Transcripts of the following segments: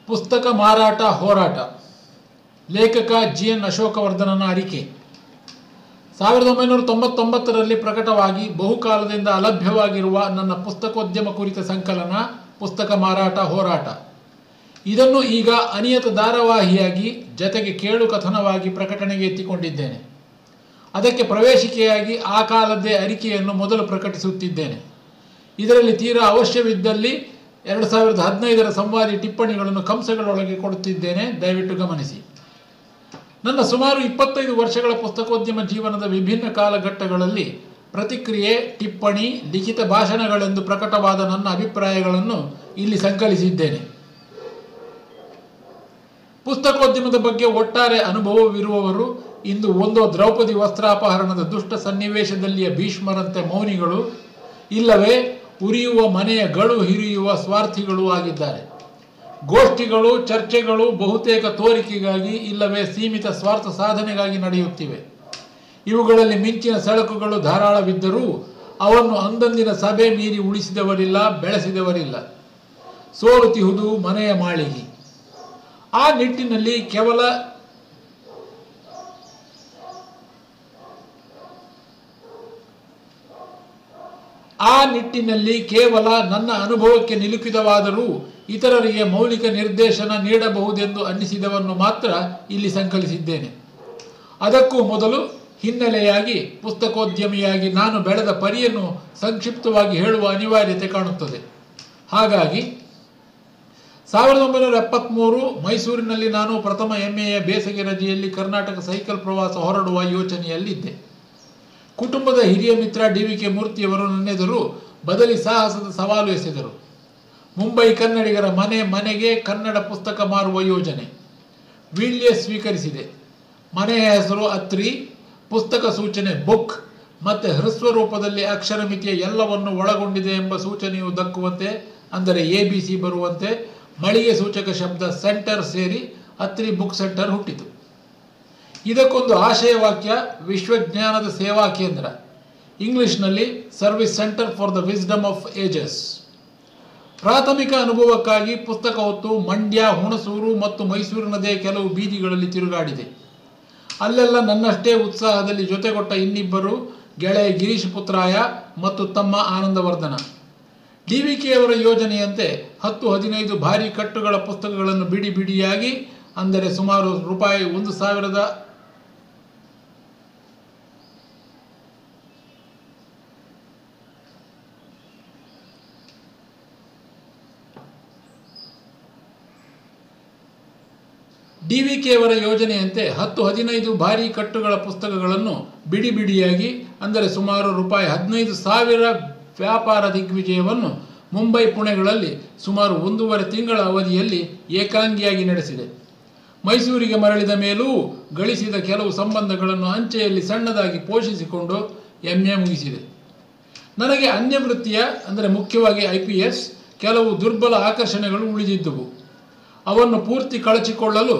ಪುಸ್ತಕ ಮಾರಾಟ ಹೋರಾಟ ಲೇಖಕ ಜಿ ಎನ್ ಅಶೋಕವರ್ಧನನ ಅರಿಕೆ ಸಾವಿರದ ಒಂಬೈನೂರ ತೊಂಬತ್ತೊಂಬತ್ತರಲ್ಲಿ ಪ್ರಕಟವಾಗಿ ಬಹುಕಾಲದಿಂದ ಅಲಭ್ಯವಾಗಿರುವ ನನ್ನ ಪುಸ್ತಕೋದ್ಯಮ ಕುರಿತ ಸಂಕಲನ ಪುಸ್ತಕ ಮಾರಾಟ ಹೋರಾಟ ಇದನ್ನು ಈಗ ಅನಿಯತ ಧಾರಾವಾಹಿಯಾಗಿ ಜತೆಗೆ ಕೇಳು ಕಥನವಾಗಿ ಪ್ರಕಟಣೆಗೆ ಎತ್ತಿಕೊಂಡಿದ್ದೇನೆ ಅದಕ್ಕೆ ಪ್ರವೇಶಿಕೆಯಾಗಿ ಆ ಕಾಲದ್ದೇ ಅರಿಕೆಯನ್ನು ಮೊದಲು ಪ್ರಕಟಿಸುತ್ತಿದ್ದೇನೆ ಇದರಲ್ಲಿ ತೀರಾ ಅವಶ್ಯವಿದ್ದಲ್ಲಿ ಎರಡು ಸಾವಿರದ ಹದಿನೈದರ ಸಂವಾದಿ ಟಿಪ್ಪಣಿಗಳನ್ನು ಕಂಸಗಳೊಳಗೆ ಕೊಡುತ್ತಿದ್ದೇನೆ ದಯವಿಟ್ಟು ಗಮನಿಸಿ ನನ್ನ ಸುಮಾರು ಇಪ್ಪತ್ತೈದು ವರ್ಷಗಳ ಪುಸ್ತಕೋದ್ಯಮ ಜೀವನದ ವಿಭಿನ್ನ ಕಾಲಘಟ್ಟಗಳಲ್ಲಿ ಪ್ರತಿಕ್ರಿಯೆ ಟಿಪ್ಪಣಿ ಲಿಖಿತ ಭಾಷಣಗಳೆಂದು ಪ್ರಕಟವಾದ ನನ್ನ ಅಭಿಪ್ರಾಯಗಳನ್ನು ಇಲ್ಲಿ ಸಂಕಲಿಸಿದ್ದೇನೆ ಪುಸ್ತಕೋದ್ಯಮದ ಬಗ್ಗೆ ಒಟ್ಟಾರೆ ಅನುಭವವಿರುವವರು ಇಂದು ಒಂದೋ ದ್ರೌಪದಿ ವಸ್ತ್ರಾಪಹರಣದ ದುಷ್ಟ ಸನ್ನಿವೇಶದಲ್ಲಿಯ ಭೀಷ್ಮರಂತೆ ಮೌನಿಗಳು ಇಲ್ಲವೇ ಉರಿಯುವ ಮನೆಯ ಗಳು ಹಿರಿಯುವ ಸ್ವಾರ್ಥಿಗಳೂ ಆಗಿದ್ದಾರೆ ಗೋಷ್ಠಿಗಳು ಚರ್ಚೆಗಳು ಬಹುತೇಕ ತೋರಿಕೆಗಾಗಿ ಇಲ್ಲವೇ ಸೀಮಿತ ಸ್ವಾರ್ಥ ಸಾಧನೆಗಾಗಿ ನಡೆಯುತ್ತಿವೆ ಇವುಗಳಲ್ಲಿ ಮಿಂಚಿನ ಸೆಳಕುಗಳು ಧಾರಾಳವಿದ್ದರೂ ಅವನ್ನು ಅಂದಂದಿನ ಸಭೆ ಮೀರಿ ಉಳಿಸಿದವರಿಲ್ಲ ಬೆಳೆಸಿದವರಿಲ್ಲ ಸೋರುತಿಹುದು ಮನೆಯ ಮಾಳಿಗೆ ಆ ನಿಟ್ಟಿನಲ್ಲಿ ಕೇವಲ ಆ ನಿಟ್ಟಿನಲ್ಲಿ ಕೇವಲ ನನ್ನ ಅನುಭವಕ್ಕೆ ನಿಲುಕಿತವಾದರೂ ಇತರರಿಗೆ ಮೌಲಿಕ ನಿರ್ದೇಶನ ನೀಡಬಹುದೆಂದು ಅನ್ನಿಸಿದವನ್ನು ಮಾತ್ರ ಇಲ್ಲಿ ಸಂಕಲಿಸಿದ್ದೇನೆ ಅದಕ್ಕೂ ಮೊದಲು ಹಿನ್ನೆಲೆಯಾಗಿ ಪುಸ್ತಕೋದ್ಯಮಿಯಾಗಿ ನಾನು ಬೆಳೆದ ಪರಿಯನ್ನು ಸಂಕ್ಷಿಪ್ತವಾಗಿ ಹೇಳುವ ಅನಿವಾರ್ಯತೆ ಕಾಣುತ್ತದೆ ಹಾಗಾಗಿ ಸಾವಿರದ ಒಂಬೈನೂರ ಎಪ್ಪತ್ತ್ಮೂರು ಮೈಸೂರಿನಲ್ಲಿ ನಾನು ಪ್ರಥಮ ಎಮ್ಮೆಯ ಬೇಸಿಗೆ ರಜೆಯಲ್ಲಿ ಕರ್ನಾಟಕ ಸೈಕಲ್ ಪ್ರವಾಸ ಹೊರಡುವ ಯೋಚನೆಯಲ್ಲಿದ್ದೆ ಕುಟುಂಬದ ಹಿರಿಯ ಮಿತ್ರ ಡಿ ವಿ ಕೆ ಮೂರ್ತಿಯವರು ನನ್ನೆದುರು ಬದಲಿ ಸಾಹಸದ ಸವಾಲು ಎಸೆದರು ಮುಂಬೈ ಕನ್ನಡಿಗರ ಮನೆ ಮನೆಗೆ ಕನ್ನಡ ಪುಸ್ತಕ ಮಾರುವ ಯೋಜನೆ ವೀಳ್ಯ ಸ್ವೀಕರಿಸಿದೆ ಮನೆಯ ಹೆಸರು ಅತ್ರಿ ಪುಸ್ತಕ ಸೂಚನೆ ಬುಕ್ ಮತ್ತೆ ಹ್ರಸ್ವ ರೂಪದಲ್ಲಿ ಅಕ್ಷರ ಮಿತಿಯ ಎಲ್ಲವನ್ನು ಒಳಗೊಂಡಿದೆ ಎಂಬ ಸೂಚನೆಯು ದಕ್ಕುವಂತೆ ಅಂದರೆ ಎ ಬಿ ಸಿ ಬರುವಂತೆ ಮಳಿಗೆ ಸೂಚಕ ಶಬ್ದ ಸೆಂಟರ್ ಸೇರಿ ಅತ್ರಿ ಬುಕ್ ಸೆಂಟರ್ ಹುಟ್ಟಿತು ಇದಕ್ಕೊಂದು ಆಶಯ ವಾಕ್ಯ ವಿಶ್ವಜ್ಞಾನದ ಸೇವಾ ಕೇಂದ್ರ ಇಂಗ್ಲಿಷ್ನಲ್ಲಿ service centre for the wisdom of ages ಪ್ರಾಥಮಿಕ ಅನುಭವಕ್ಕಾಗಿ ಪುಸ್ತಕ ಹೊತ್ತು ಮಂಡ್ಯ ಹುಣಸೂರು ಮತ್ತು ಮೈಸೂರಿನದೇ ಕೆಲವು ಬೀದಿಗಳಲ್ಲಿ ತಿರುಗಾಡಿದೆ ಅಲ್ಲೆಲ್ಲ ನನ್ನಷ್ಟೇ ಉತ್ಸಾಹದಲ್ಲಿ ಜೊತೆಗೊಟ್ಟ ಇನ್ನಿಬ್ಬರು ಗೆಳೆಯ ಗಿರೀಶ್ ಪುತ್ರಾಯ ಮತ್ತು ತಮ್ಮ ಆನಂದವರ್ಧನ ಡಿ ವಿ ಕೆ ಅವರ ಯೋಜನೆಯಂತೆ ಹತ್ತು ಹದಿನೈದು ಭಾರಿ ಕಟ್ಟುಗಳ ಪುಸ್ತಕಗಳನ್ನು ಬಿಡಿ ಬಿಡಿಯಾಗಿ ಅಂದರೆ ಸುಮಾರು ರೂಪಾಯಿ ಒಂದು ಸಾವಿರದ ಡಿ ವಿ ಕೆ ಅವರ ಯೋಜನೆಯಂತೆ ಹತ್ತು ಹದಿನೈದು ಭಾರಿ ಕಟ್ಟುಗಳ ಪುಸ್ತಕಗಳನ್ನು ಬಿಡಿ ಬಿಡಿಯಾಗಿ ಅಂದರೆ ಸುಮಾರು ರೂಪಾಯಿ ಹದಿನೈದು ಸಾವಿರ ವ್ಯಾಪಾರ ದಿಗ್ವಿಜಯವನ್ನು ಮುಂಬೈ ಪುಣೆಗಳಲ್ಲಿ ಸುಮಾರು ಒಂದೂವರೆ ತಿಂಗಳ ಅವಧಿಯಲ್ಲಿ ಏಕಾಂಗಿಯಾಗಿ ನಡೆಸಿದೆ ಮೈಸೂರಿಗೆ ಮರಳಿದ ಮೇಲೂ ಗಳಿಸಿದ ಕೆಲವು ಸಂಬಂಧಗಳನ್ನು ಅಂಚೆಯಲ್ಲಿ ಸಣ್ಣದಾಗಿ ಪೋಷಿಸಿಕೊಂಡು ಎಂಎ ಮುಗಿಸಿದೆ ನನಗೆ ಅನ್ಯವೃತ್ತಿಯ ಅಂದರೆ ಮುಖ್ಯವಾಗಿ ಐ ಪಿ ಎಸ್ ಕೆಲವು ದುರ್ಬಲ ಆಕರ್ಷಣೆಗಳು ಉಳಿದಿದ್ದುವು ಅವನ್ನು ಪೂರ್ತಿ ಕಳಚಿಕೊಳ್ಳಲು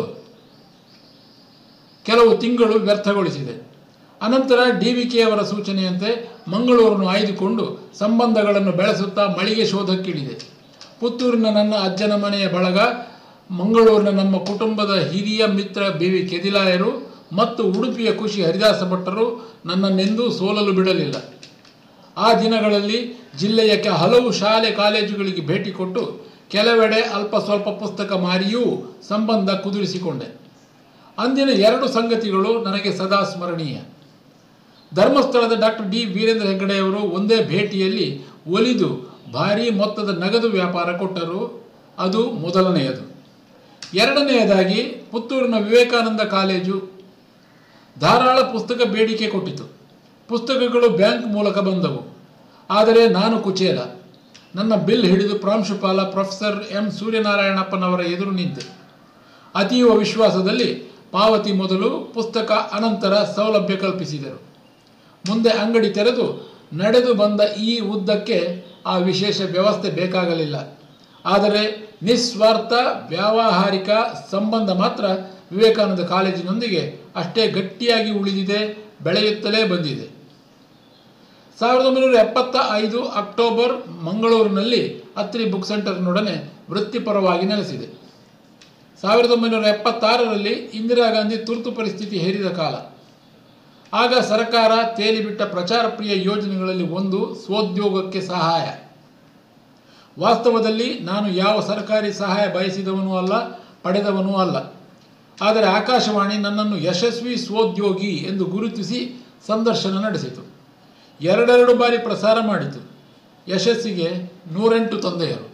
ಕೆಲವು ತಿಂಗಳು ವ್ಯರ್ಥಗೊಳಿಸಿದೆ ಅನಂತರ ಡಿ ವಿ ಕೆ ಅವರ ಸೂಚನೆಯಂತೆ ಮಂಗಳೂರನ್ನು ಆಯ್ದುಕೊಂಡು ಸಂಬಂಧಗಳನ್ನು ಬೆಳೆಸುತ್ತಾ ಮಳಿಗೆ ಶೋಧಕ್ಕಿಳಿದೆ ಪುತ್ತೂರಿನ ನನ್ನ ಅಜ್ಜನ ಮನೆಯ ಬಳಗ ಮಂಗಳೂರಿನ ನಮ್ಮ ಕುಟುಂಬದ ಹಿರಿಯ ಮಿತ್ರ ಬಿ ವಿ ಕೆದಿಲಾಯರು ಮತ್ತು ಉಡುಪಿಯ ಖುಷಿ ಹರಿದಾಸ ಭಟ್ಟರು ನನ್ನನ್ನೆಂದೂ ಸೋಲಲು ಬಿಡಲಿಲ್ಲ ಆ ದಿನಗಳಲ್ಲಿ ಜಿಲ್ಲೆಯ ಕೆ ಹಲವು ಶಾಲೆ ಕಾಲೇಜುಗಳಿಗೆ ಭೇಟಿ ಕೊಟ್ಟು ಕೆಲವೆಡೆ ಅಲ್ಪ ಸ್ವಲ್ಪ ಪುಸ್ತಕ ಮಾರಿಯೂ ಸಂಬಂಧ ಕುದುರಿಸಿಕೊಂಡೆ ಅಂದಿನ ಎರಡು ಸಂಗತಿಗಳು ನನಗೆ ಸದಾ ಸ್ಮರಣೀಯ ಧರ್ಮಸ್ಥಳದ ಡಾಕ್ಟರ್ ಡಿ ವೀರೇಂದ್ರ ಹೆಗ್ಗಡೆಯವರು ಒಂದೇ ಭೇಟಿಯಲ್ಲಿ ಒಲಿದು ಭಾರೀ ಮೊತ್ತದ ನಗದು ವ್ಯಾಪಾರ ಕೊಟ್ಟರು ಅದು ಮೊದಲನೆಯದು ಎರಡನೆಯದಾಗಿ ಪುತ್ತೂರಿನ ವಿವೇಕಾನಂದ ಕಾಲೇಜು ಧಾರಾಳ ಪುಸ್ತಕ ಬೇಡಿಕೆ ಕೊಟ್ಟಿತು ಪುಸ್ತಕಗಳು ಬ್ಯಾಂಕ್ ಮೂಲಕ ಬಂದವು ಆದರೆ ನಾನು ಕುಚೇಲ ನನ್ನ ಬಿಲ್ ಹಿಡಿದು ಪ್ರಾಂಶುಪಾಲ ಪ್ರೊಫೆಸರ್ ಎಂ ಸೂರ್ಯನಾರಾಯಣಪ್ಪನವರ ಎದುರು ನಿಂತೆ ಅತೀವ ವಿಶ್ವಾಸದಲ್ಲಿ ಪಾವತಿ ಮೊದಲು ಪುಸ್ತಕ ಅನಂತರ ಸೌಲಭ್ಯ ಕಲ್ಪಿಸಿದರು ಮುಂದೆ ಅಂಗಡಿ ತೆರೆದು ನಡೆದು ಬಂದ ಈ ಉದ್ದಕ್ಕೆ ಆ ವಿಶೇಷ ವ್ಯವಸ್ಥೆ ಬೇಕಾಗಲಿಲ್ಲ ಆದರೆ ನಿಸ್ವಾರ್ಥ ವ್ಯಾವಹಾರಿಕ ಸಂಬಂಧ ಮಾತ್ರ ವಿವೇಕಾನಂದ ಕಾಲೇಜಿನೊಂದಿಗೆ ಅಷ್ಟೇ ಗಟ್ಟಿಯಾಗಿ ಉಳಿದಿದೆ ಬೆಳೆಯುತ್ತಲೇ ಬಂದಿದೆ ಸಾವಿರದ ಒಂಬೈನೂರ ಎಪ್ಪತ್ತ ಐದು ಅಕ್ಟೋಬರ್ ಮಂಗಳೂರಿನಲ್ಲಿ ಅತ್ರಿ ಬುಕ್ ಸೆಂಟರ್ನೊಡನೆ ವೃತ್ತಿಪರವಾಗಿ ನೆಲೆಸಿದೆ ಸಾವಿರದ ಒಂಬೈನೂರ ಎಪ್ಪತ್ತಾರರಲ್ಲಿ ಇಂದಿರಾ ಗಾಂಧಿ ತುರ್ತು ಪರಿಸ್ಥಿತಿ ಹೇರಿದ ಕಾಲ ಆಗ ಸರ್ಕಾರ ತೇಲಿಬಿಟ್ಟ ಪ್ರಚಾರ ಪ್ರಿಯ ಯೋಜನೆಗಳಲ್ಲಿ ಒಂದು ಸ್ವೋದ್ಯೋಗಕ್ಕೆ ಸಹಾಯ ವಾಸ್ತವದಲ್ಲಿ ನಾನು ಯಾವ ಸರ್ಕಾರಿ ಸಹಾಯ ಬಯಸಿದವನೂ ಅಲ್ಲ ಪಡೆದವನೂ ಅಲ್ಲ ಆದರೆ ಆಕಾಶವಾಣಿ ನನ್ನನ್ನು ಯಶಸ್ವಿ ಸ್ವೋದ್ಯೋಗಿ ಎಂದು ಗುರುತಿಸಿ ಸಂದರ್ಶನ ನಡೆಸಿತು ಎರಡೆರಡು ಬಾರಿ ಪ್ರಸಾರ ಮಾಡಿತು ಯಶಸ್ಸಿಗೆ ನೂರೆಂಟು ತಂದೆಯರು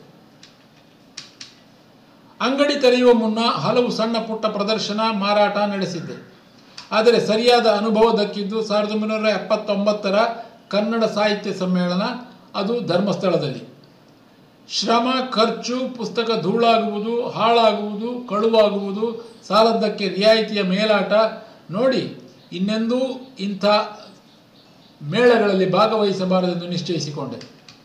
ಅಂಗಡಿ ತೆರೆಯುವ ಮುನ್ನ ಹಲವು ಸಣ್ಣ ಪುಟ್ಟ ಪ್ರದರ್ಶನ ಮಾರಾಟ ನಡೆಸಿದ್ದೆ ಆದರೆ ಸರಿಯಾದ ಅನುಭವ ದಕ್ಕಿದ್ದು ಸಾವಿರದ ಒಂಬೈನೂರ ಎಪ್ಪತ್ತೊಂಬತ್ತರ ಕನ್ನಡ ಸಾಹಿತ್ಯ ಸಮ್ಮೇಳನ ಅದು ಧರ್ಮಸ್ಥಳದಲ್ಲಿ ಶ್ರಮ ಖರ್ಚು ಪುಸ್ತಕ ಧೂಳಾಗುವುದು ಹಾಳಾಗುವುದು ಕಳುವಾಗುವುದು ಸಾಲದ್ದಕ್ಕೆ ರಿಯಾಯಿತಿಯ ಮೇಲಾಟ ನೋಡಿ ಇನ್ನೆಂದೂ ಇಂಥ ಮೇಳಗಳಲ್ಲಿ ಭಾಗವಹಿಸಬಾರದೆಂದು ನಿಶ್ಚಯಿಸಿಕೊಂಡೆ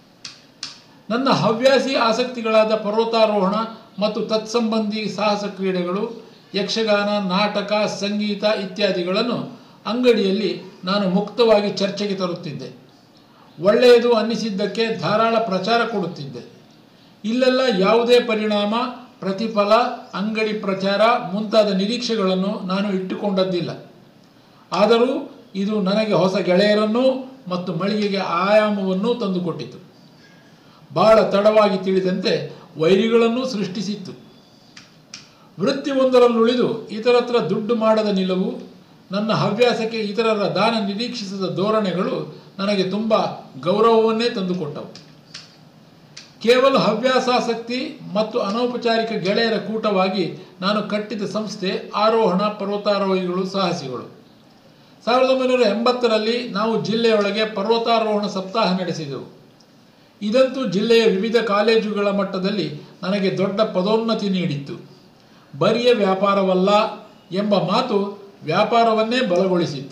ನನ್ನ ಹವ್ಯಾಸಿ ಆಸಕ್ತಿಗಳಾದ ಪರ್ವತಾರೋಹಣ ಮತ್ತು ತತ್ಸಂಬಂಧಿ ಸಾಹಸ ಕ್ರೀಡೆಗಳು ಯಕ್ಷಗಾನ ನಾಟಕ ಸಂಗೀತ ಇತ್ಯಾದಿಗಳನ್ನು ಅಂಗಡಿಯಲ್ಲಿ ನಾನು ಮುಕ್ತವಾಗಿ ಚರ್ಚೆಗೆ ತರುತ್ತಿದ್ದೆ ಒಳ್ಳೆಯದು ಅನ್ನಿಸಿದ್ದಕ್ಕೆ ಧಾರಾಳ ಪ್ರಚಾರ ಕೊಡುತ್ತಿದ್ದೆ ಇಲ್ಲೆಲ್ಲ ಯಾವುದೇ ಪರಿಣಾಮ ಪ್ರತಿಫಲ ಅಂಗಡಿ ಪ್ರಚಾರ ಮುಂತಾದ ನಿರೀಕ್ಷೆಗಳನ್ನು ನಾನು ಇಟ್ಟುಕೊಂಡದ್ದಿಲ್ಲ ಆದರೂ ಇದು ನನಗೆ ಹೊಸ ಗೆಳೆಯರನ್ನೂ ಮತ್ತು ಮಳಿಗೆಗೆ ಆಯಾಮವನ್ನೂ ತಂದುಕೊಟ್ಟಿತು ಬಹಳ ತಡವಾಗಿ ತಿಳಿದಂತೆ ವೈರಿಗಳನ್ನೂ ಸೃಷ್ಟಿಸಿತ್ತು ವೃತ್ತಿಯೊಂದರಲ್ಲುಳಿದು ಇತರತ್ರ ದುಡ್ಡು ಮಾಡದ ನಿಲುವು ನನ್ನ ಹವ್ಯಾಸಕ್ಕೆ ಇತರರ ದಾನ ನಿರೀಕ್ಷಿಸದ ಧೋರಣೆಗಳು ನನಗೆ ತುಂಬ ಗೌರವವನ್ನೇ ತಂದುಕೊಟ್ಟವು ಕೇವಲ ಹವ್ಯಾಸಾಸಕ್ತಿ ಮತ್ತು ಅನೌಪಚಾರಿಕ ಗೆಳೆಯರ ಕೂಟವಾಗಿ ನಾನು ಕಟ್ಟಿದ ಸಂಸ್ಥೆ ಆರೋಹಣ ಪರ್ವತಾರೋಹಿಗಳು ಸಾಹಸಿಗಳು ಸಾವಿರದ ಒಂಬೈನೂರ ಎಂಬತ್ತರಲ್ಲಿ ನಾವು ಜಿಲ್ಲೆಯೊಳಗೆ ಪರ್ವತಾರೋಹಣ ಸಪ್ತಾಹ ನಡೆಸಿದೆವು ಇದಂತೂ ಜಿಲ್ಲೆಯ ವಿವಿಧ ಕಾಲೇಜುಗಳ ಮಟ್ಟದಲ್ಲಿ ನನಗೆ ದೊಡ್ಡ ಪದೋನ್ನತಿ ನೀಡಿತ್ತು ಬರಿಯ ವ್ಯಾಪಾರವಲ್ಲ ಎಂಬ ಮಾತು ವ್ಯಾಪಾರವನ್ನೇ ಬಲಗೊಳಿಸಿತ್ತು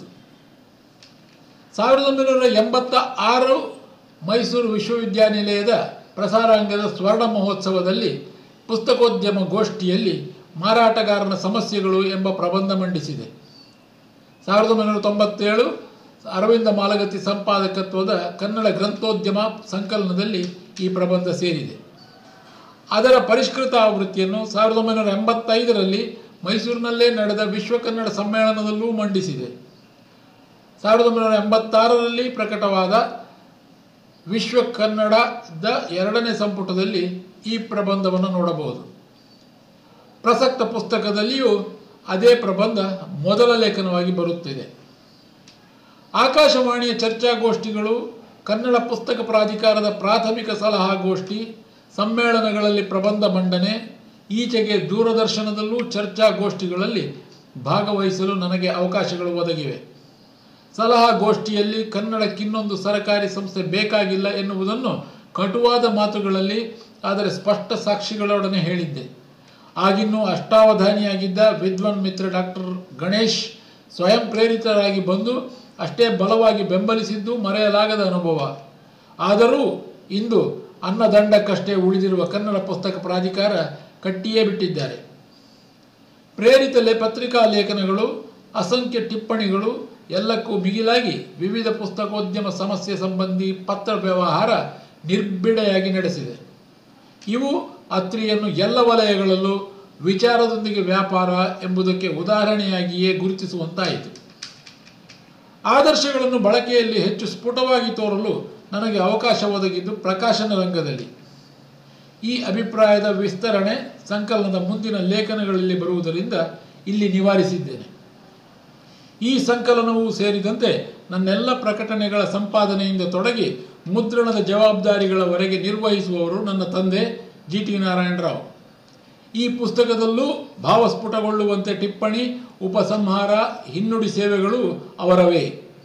ಸಾವಿರದ ಒಂಬೈನೂರ ಎಂಬತ್ತ ಆರು ಮೈಸೂರು ವಿಶ್ವವಿದ್ಯಾನಿಲಯದ ಪ್ರಸಾರಾಂಗದ ಸ್ವರ್ಣ ಮಹೋತ್ಸವದಲ್ಲಿ ಪುಸ್ತಕೋದ್ಯಮ ಗೋಷ್ಠಿಯಲ್ಲಿ ಮಾರಾಟಗಾರನ ಸಮಸ್ಯೆಗಳು ಎಂಬ ಪ್ರಬಂಧ ಮಂಡಿಸಿದೆ ಸಾವಿರದ ಒಂಬೈನೂರ ತೊಂಬತ್ತೇಳು ಅರವಿಂದ ಮಾಲಗತ್ತಿ ಸಂಪಾದಕತ್ವದ ಕನ್ನಡ ಗ್ರಂಥೋದ್ಯಮ ಸಂಕಲನದಲ್ಲಿ ಈ ಪ್ರಬಂಧ ಸೇರಿದೆ ಅದರ ಪರಿಷ್ಕೃತ ಆವೃತ್ತಿಯನ್ನು ಸಾವಿರದ ಒಂಬೈನೂರ ಎಂಬತ್ತೈದರಲ್ಲಿ ಮೈಸೂರಿನಲ್ಲೇ ನಡೆದ ವಿಶ್ವ ಕನ್ನಡ ಸಮ್ಮೇಳನದಲ್ಲೂ ಮಂಡಿಸಿದೆ ಸಾವಿರದ ಒಂಬೈನೂರ ಎಂಬತ್ತಾರರಲ್ಲಿ ಪ್ರಕಟವಾದ ವಿಶ್ವ ಕನ್ನಡದ ಎರಡನೇ ಸಂಪುಟದಲ್ಲಿ ಈ ಪ್ರಬಂಧವನ್ನು ನೋಡಬಹುದು ಪ್ರಸಕ್ತ ಪುಸ್ತಕದಲ್ಲಿಯೂ ಅದೇ ಪ್ರಬಂಧ ಮೊದಲ ಲೇಖನವಾಗಿ ಬರುತ್ತಿದೆ ಆಕಾಶವಾಣಿಯ ಚರ್ಚಾಗೋಷ್ಠಿಗಳು ಕನ್ನಡ ಪುಸ್ತಕ ಪ್ರಾಧಿಕಾರದ ಪ್ರಾಥಮಿಕ ಸಲಹಾಗೋಷ್ಠಿ ಸಮ್ಮೇಳನಗಳಲ್ಲಿ ಪ್ರಬಂಧ ಮಂಡನೆ ಈಚೆಗೆ ದೂರದರ್ಶನದಲ್ಲೂ ಚರ್ಚಾಗೋಷ್ಠಿಗಳಲ್ಲಿ ಭಾಗವಹಿಸಲು ನನಗೆ ಅವಕಾಶಗಳು ಒದಗಿವೆ ಸಲಹಾಗೋಷ್ಠಿಯಲ್ಲಿ ಕನ್ನಡಕ್ಕಿನ್ನೊಂದು ಸರಕಾರಿ ಸಂಸ್ಥೆ ಬೇಕಾಗಿಲ್ಲ ಎನ್ನುವುದನ್ನು ಕಟುವಾದ ಮಾತುಗಳಲ್ಲಿ ಆದರೆ ಸ್ಪಷ್ಟ ಸಾಕ್ಷಿಗಳೊಡನೆ ಹೇಳಿದ್ದೆ ಆಗಿನ್ನೂ ಅಷ್ಟಾವಧಾನಿಯಾಗಿದ್ದ ವಿದ್ವಾನ್ ಮಿತ್ರ ಡಾಕ್ಟರ್ ಗಣೇಶ್ ಸ್ವಯಂ ಪ್ರೇರಿತರಾಗಿ ಬಂದು ಅಷ್ಟೇ ಬಲವಾಗಿ ಬೆಂಬಲಿಸಿದ್ದು ಮರೆಯಲಾಗದ ಅನುಭವ ಆದರೂ ಇಂದು ಅನ್ನದಂಡಕ್ಕಷ್ಟೇ ಉಳಿದಿರುವ ಕನ್ನಡ ಪುಸ್ತಕ ಪ್ರಾಧಿಕಾರ ಕಟ್ಟಿಯೇ ಬಿಟ್ಟಿದ್ದಾರೆ ಪ್ರೇರಿತ ಲೇ ಪತ್ರಿಕಾ ಲೇಖನಗಳು ಅಸಂಖ್ಯ ಟಿಪ್ಪಣಿಗಳು ಎಲ್ಲಕ್ಕೂ ಮಿಗಿಲಾಗಿ ವಿವಿಧ ಪುಸ್ತಕೋದ್ಯಮ ಸಮಸ್ಯೆ ಸಂಬಂಧಿ ಪತ್ರ ವ್ಯವಹಾರ ನಿರ್ಬಿಡೆಯಾಗಿ ನಡೆಸಿದೆ ಇವು ಅತ್ರಿಯನ್ನು ಎಲ್ಲ ವಲಯಗಳಲ್ಲೂ ವಿಚಾರದೊಂದಿಗೆ ವ್ಯಾಪಾರ ಎಂಬುದಕ್ಕೆ ಉದಾಹರಣೆಯಾಗಿಯೇ ಗುರುತಿಸುವಂತಾಯಿತು ಆದರ್ಶಗಳನ್ನು ಬಳಕೆಯಲ್ಲಿ ಹೆಚ್ಚು ಸ್ಫುಟವಾಗಿ ತೋರಲು ನನಗೆ ಅವಕಾಶ ಒದಗಿದ್ದು ಪ್ರಕಾಶನ ರಂಗದಲ್ಲಿ ಈ ಅಭಿಪ್ರಾಯದ ವಿಸ್ತರಣೆ ಸಂಕಲನದ ಮುಂದಿನ ಲೇಖನಗಳಲ್ಲಿ ಬರುವುದರಿಂದ ಇಲ್ಲಿ ನಿವಾರಿಸಿದ್ದೇನೆ ಈ ಸಂಕಲನವೂ ಸೇರಿದಂತೆ ನನ್ನೆಲ್ಲ ಪ್ರಕಟಣೆಗಳ ಸಂಪಾದನೆಯಿಂದ ತೊಡಗಿ ಮುದ್ರಣದ ಜವಾಬ್ದಾರಿಗಳವರೆಗೆ ನಿರ್ವಹಿಸುವವರು ನನ್ನ ತಂದೆ ಜಿ ಟಿ ನಾರಾಯಣರಾವ್ ಈ ಪುಸ್ತಕದಲ್ಲೂ ಭಾವಸ್ಫುಟಗೊಳ್ಳುವಂತೆ ಟಿಪ್ಪಣಿ ಉಪಸಂಹಾರ ಹಿನ್ನುಡಿ ಸೇವೆಗಳು ಅವರವೇ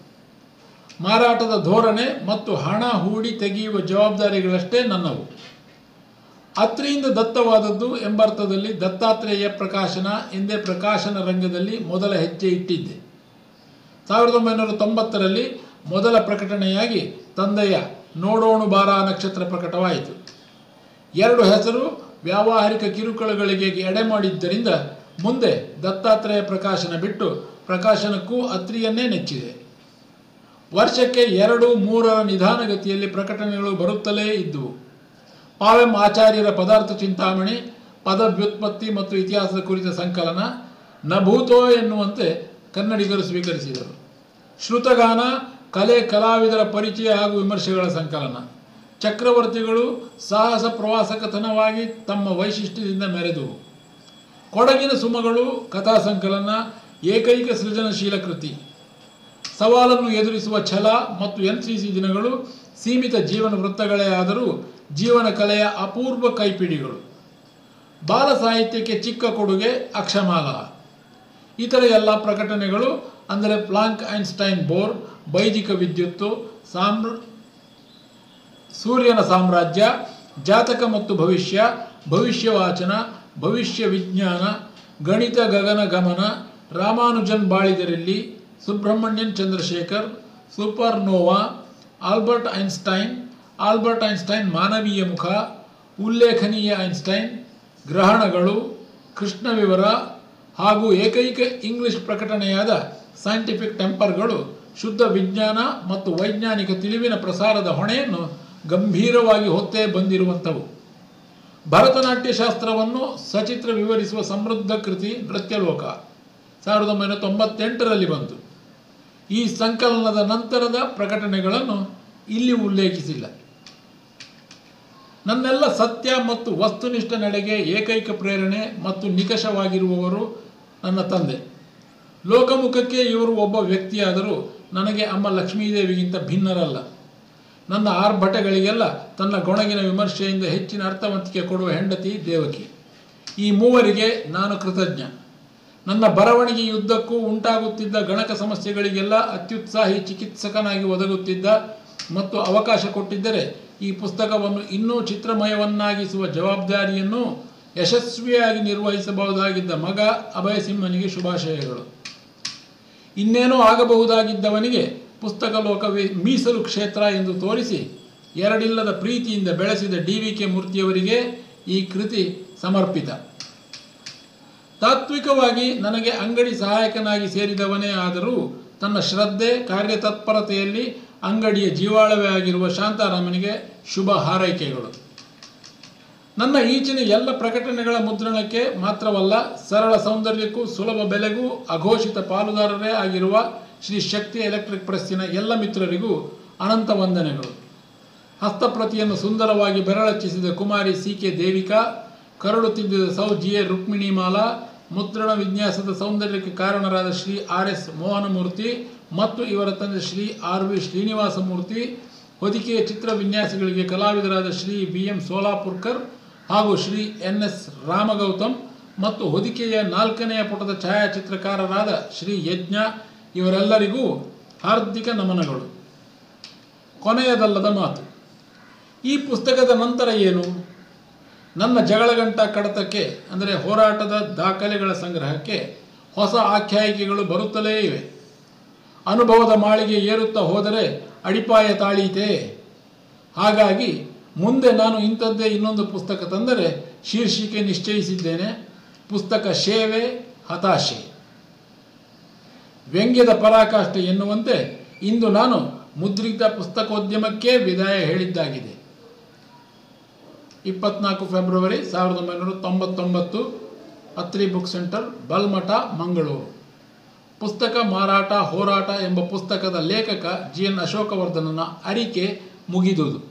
ಮಾರಾಟದ ಧೋರಣೆ ಮತ್ತು ಹಣ ಹೂಡಿ ತೆಗೆಯುವ ಜವಾಬ್ದಾರಿಗಳಷ್ಟೇ ನನ್ನವು ಅತ್ರಿಯಿಂದ ದತ್ತವಾದದ್ದು ಎಂಬರ್ಥದಲ್ಲಿ ದತ್ತಾತ್ರೇಯ ಪ್ರಕಾಶನ ಎಂದೇ ಪ್ರಕಾಶನ ರಂಗದಲ್ಲಿ ಮೊದಲ ಹೆಜ್ಜೆ ಇಟ್ಟಿದ್ದೆ ಸಾವಿರದ ಒಂಬೈನೂರ ತೊಂಬತ್ತರಲ್ಲಿ ಮೊದಲ ಪ್ರಕಟಣೆಯಾಗಿ ತಂದೆಯ ನೋಡೋಣು ಬಾರ ನಕ್ಷತ್ರ ಪ್ರಕಟವಾಯಿತು ಎರಡು ಹೆಸರು ವ್ಯಾವಹಾರಿಕ ಕಿರುಕುಳಗಳಿಗೆ ಎಡೆ ಮಾಡಿದ್ದರಿಂದ ಮುಂದೆ ದತ್ತಾತ್ರೇಯ ಪ್ರಕಾಶನ ಬಿಟ್ಟು ಪ್ರಕಾಶನಕ್ಕೂ ಅತ್ರಿಯನ್ನೇ ನೆಚ್ಚಿದೆ ವರ್ಷಕ್ಕೆ ಎರಡು ಮೂರರ ನಿಧಾನಗತಿಯಲ್ಲಿ ಪ್ರಕಟಣೆಗಳು ಬರುತ್ತಲೇ ಇದ್ದುವು ಪಾವೆಂ ಆಚಾರ್ಯರ ಪದಾರ್ಥ ಚಿಂತಾಮಣಿ ಪದ ವ್ಯುತ್ಪತ್ತಿ ಮತ್ತು ಇತಿಹಾಸದ ಕುರಿತ ಸಂಕಲನ ನಭೂತೋ ಎನ್ನುವಂತೆ ಕನ್ನಡಿಗರು ಸ್ವೀಕರಿಸಿದರು ಶ್ರುತಗಾನ ಕಲೆ ಕಲಾವಿದರ ಪರಿಚಯ ಹಾಗೂ ವಿಮರ್ಶೆಗಳ ಸಂಕಲನ ಚಕ್ರವರ್ತಿಗಳು ಸಾಹಸ ಪ್ರವಾಸ ಕಥನವಾಗಿ ತಮ್ಮ ವೈಶಿಷ್ಟ್ಯದಿಂದ ಮೆರೆದುವು ಕೊಡಗಿನ ಸುಮಗಳು ಕಥಾ ಸಂಕಲನ ಏಕೈಕ ಸೃಜನಶೀಲ ಕೃತಿ ಸವಾಲನ್ನು ಎದುರಿಸುವ ಛಲ ಮತ್ತು ಎನ್ ಸಿ ಸಿ ದಿನಗಳು ಸೀಮಿತ ಜೀವನ ವೃತ್ತಗಳೇ ಆದರೂ ಜೀವನ ಕಲೆಯ ಅಪೂರ್ವ ಕೈಪಿಡಿಗಳು ಬಾಲ ಸಾಹಿತ್ಯಕ್ಕೆ ಚಿಕ್ಕ ಕೊಡುಗೆ ಅಕ್ಷಮಾಲ ಇತರ ಎಲ್ಲ ಪ್ರಕಟಣೆಗಳು ಅಂದರೆ ಪ್ಲಾಂಕ್ ಐನ್ಸ್ಟೈನ್ ಬೋರ್ ಬೈದಿಕ ವಿದ್ಯುತ್ತು ಸಾಮ್ರ ಸೂರ್ಯನ ಸಾಮ್ರಾಜ್ಯ ಜಾತಕ ಮತ್ತು ಭವಿಷ್ಯ ಭವಿಷ್ಯವಾಚನ ಭವಿಷ್ಯ ವಿಜ್ಞಾನ ಗಣಿತ ಗಗನ ಗಮನ ರಾಮಾನುಜನ್ ಬಾಳಿದರಲ್ಲಿ Subrahmanyan Chandrasekhar supernova Albert Einstein Albert Einstein ಮಾನವೀಯ ಮುಖ ಉಲ್ಲೇಖನೀಯ ಐನ್ಸ್ಟೈನ್ ಗ್ರಹಣಗಳು ಕೃಷ್ಣ ವಿವರ ಹಾಗೂ ಏಕೈಕ ಇಂಗ್ಲಿಷ್ ಪ್ರಕಟಣೆಯಾದ ಸೈಂಟಿಫಿಕ್ ಟೆಂಪರ್ಗಳು ಶುದ್ಧ ವಿಜ್ಞಾನ ಮತ್ತು ವೈಜ್ಞಾನಿಕ ತಿಳಿವಿನ ಪ್ರಸಾರದ ಹೊಣೆಯನ್ನು ಗಂಭೀರವಾಗಿ ಹೊತ್ತೇ ಬಂದಿರುವಂಥವು ಭರತನಾಟ್ಯ ಶಾಸ್ತ್ರವನ್ನು ಸಚಿತ್ರ ವಿವರಿಸುವ ಸಮೃದ್ಧ ಕೃತಿ ನೃತ್ಯಲೋಕ ಸಾವಿರದ ಒಂಬೈನೂರ ತೊಂಬತ್ತೆಂಟರಲ್ಲಿ ಬಂತು ಈ ಸಂಕಲನದ ನಂತರದ ಪ್ರಕಟಣೆಗಳನ್ನು ಇಲ್ಲಿ ಉಲ್ಲೇಖಿಸಿಲ್ಲ ನನ್ನೆಲ್ಲ ಸತ್ಯ ಮತ್ತು ವಸ್ತುನಿಷ್ಠ ನಡೆಗೆ ಏಕೈಕ ಪ್ರೇರಣೆ ಮತ್ತು ನಿಕಷವಾಗಿರುವವರು ನನ್ನ ತಂದೆ ಲೋಕಮುಖಕ್ಕೆ ಇವರು ಒಬ್ಬ ವ್ಯಕ್ತಿಯಾದರೂ ನನಗೆ ಅಮ್ಮ ಲಕ್ಷ್ಮೀದೇವಿಗಿಂತ ಭಿನ್ನರಲ್ಲ ನನ್ನ ಆರ್ಭಟಗಳಿಗೆಲ್ಲ ತನ್ನ ಗೊಣಗಿನ ವಿಮರ್ಶೆಯಿಂದ ಹೆಚ್ಚಿನ ಅರ್ಥವಂತಿಕೆ ಕೊಡುವ ಹೆಂಡತಿ ದೇವಕಿ ಈ ಮೂವರಿಗೆ ನಾನು ಕೃತಜ್ಞ ನನ್ನ ಬರವಣಿಗೆಯುದ್ದಕ್ಕೂ ಉಂಟಾಗುತ್ತಿದ್ದ ಗಣಕ ಸಮಸ್ಯೆಗಳಿಗೆಲ್ಲ ಅತ್ಯುತ್ಸಾಹಿ ಚಿಕಿತ್ಸಕನಾಗಿ ಒದಗುತ್ತಿದ್ದ ಮತ್ತು ಅವಕಾಶ ಕೊಟ್ಟಿದ್ದರೆ ಈ ಪುಸ್ತಕವನ್ನು ಇನ್ನೂ ಚಿತ್ರಮಯವನ್ನಾಗಿಸುವ ಜವಾಬ್ದಾರಿಯನ್ನು ಯಶಸ್ವಿಯಾಗಿ ನಿರ್ವಹಿಸಬಹುದಾಗಿದ್ದ ಮಗ ಅಭಯಸಿಂಹನಿಗೆ ಶುಭಾಶಯಗಳು ಇನ್ನೇನೋ ಆಗಬಹುದಾಗಿದ್ದವನಿಗೆ ಪುಸ್ತಕ ಲೋಕವೇ ಮೀಸಲು ಕ್ಷೇತ್ರ ಎಂದು ತೋರಿಸಿ ಎರಡಿಲ್ಲದ ಪ್ರೀತಿಯಿಂದ ಬೆಳೆಸಿದ ಡಿ ವಿ ಕೆ ಮೂರ್ತಿಯವರಿಗೆ ಈ ಕೃತಿ ಸಮರ್ಪಿತ ತಾತ್ವಿಕವಾಗಿ ನನಗೆ ಅಂಗಡಿ ಸಹಾಯಕನಾಗಿ ಸೇರಿದವನೇ ಆದರೂ ತನ್ನ ಶ್ರದ್ಧೆ ಕಾರ್ಯತತ್ಪರತೆಯಲ್ಲಿ ಅಂಗಡಿಯ ಜೀವಾಳವೇ ಆಗಿರುವ ಶಾಂತಾರಾಮನಿಗೆ ಶುಭ ಹಾರೈಕೆಗಳು ನನ್ನ ಈಚಿನ ಎಲ್ಲ ಪ್ರಕಟಣೆಗಳ ಮುದ್ರಣಕ್ಕೆ ಮಾತ್ರವಲ್ಲ ಸರಳ ಸೌಂದರ್ಯಕ್ಕೂ ಸುಲಭ ಬೆಲೆಗೂ ಅಘೋಷಿತ ಪಾಲುದಾರರೇ ಆಗಿರುವ ಶ್ರೀ ಶಕ್ತಿ ಎಲೆಕ್ಟ್ರಿಕ್ ಪ್ರೆಸ್ಸಿನ ಎಲ್ಲ ಮಿತ್ರರಿಗೂ ಅನಂತ ವಂದನೆಗಳು ಹಸ್ತಪ್ರತಿಯನ್ನು ಸುಂದರವಾಗಿ ಬೆರಳಚ್ಚಿಸಿದ ಕುಮಾರಿ ಸಿ ಕೆ ದೇವಿಕಾ ಕರಡು ತಿದ್ದಿದ ಸೌ ಜಿ ಎ ರುಕ್ಮಿಣಿಮಾಲಾ ಮುದ್ರಣ ವಿನ್ಯಾಸದ ಸೌಂದರ್ಯಕ್ಕೆ ಕಾರಣರಾದ ಶ್ರೀ ಆರ್ ಎಸ್ ಮೋಹನಮೂರ್ತಿ ಮತ್ತು ಇವರ ತಂದೆ ಶ್ರೀ ಆರ್ ವಿ ಶ್ರೀನಿವಾಸಮೂರ್ತಿ ಹೊದಿಕೆಯ ಚಿತ್ರ ವಿನ್ಯಾಸಗಳಿಗೆ ಕಲಾವಿದರಾದ ಶ್ರೀ ಬಿ ಎಂ ಸೋಲಾಪುರ್ಕರ್ ಹಾಗೂ ಶ್ರೀ ಎನ್ ಎಸ್ ರಾಮಗೌತಮ್ ಮತ್ತು ಹೊದಿಕೆಯ ನಾಲ್ಕನೆಯ ಪುಟದ ಛಾಯಾಚಿತ್ರಕಾರರಾದ ಶ್ರೀ ಯಜ್ಞ ಇವರೆಲ್ಲರಿಗೂ ಹಾರ್ದಿಕ ನಮನಗಳು ಕೊನೆಯದಲ್ಲದ ಮಾತು ಈ ಪುಸ್ತಕದ ನಂತರ ಏನು ನನ್ನ ಜಗಳಗಂಟ ಕಡತಕ್ಕೆ ಅಂದರೆ ಹೋರಾಟದ ದಾಖಲೆಗಳ ಸಂಗ್ರಹಕ್ಕೆ ಹೊಸ ಆಖ್ಯಾಯಿಕೆಗಳು ಬರುತ್ತಲೇ ಇವೆ ಅನುಭವದ ಮಾಳಿಗೆ ಏರುತ್ತಾ ಹೋದರೆ ಅಡಿಪಾಯ ತಾಳೀತೆ ಹಾಗಾಗಿ ಮುಂದೆ ನಾನು ಇಂಥದ್ದೇ ಇನ್ನೊಂದು ಪುಸ್ತಕ ತಂದರೆ ಶೀರ್ಷಿಕೆ ನಿಶ್ಚಯಿಸಿದ್ದೇನೆ ಪುಸ್ತಕ ಶೇವೆ ಹತಾಶೆ ವ್ಯಂಗ್ಯದ ಪರಾಕಾಷ್ಠೆ ಎನ್ನುವಂತೆ ಇಂದು ನಾನು ಮುದ್ರಿತ ಪುಸ್ತಕೋದ್ಯಮಕ್ಕೆ ವಿದಾಯ ಹೇಳಿದ್ದಾಗಿದೆ ಇಪ್ಪತ್ನಾಲ್ಕು ಫೆಬ್ರವರಿ ಸಾವಿರದ ಒಂಬೈನೂರ ತೊಂಬತ್ತೊಂಬತ್ತು ಅತ್ರಿ ಬುಕ್ ಸೆಂಟರ್ ಬಲ್ಮಠ ಮಂಗಳೂರು ಪುಸ್ತಕ ಮಾರಾಟ ಹೋರಾಟ ಎಂಬ ಪುಸ್ತಕದ ಲೇಖಕ ಜಿ ಎನ್ ಅಶೋಕವರ್ಧನನ ಅರಿಕೆ ಮುಗಿದುದು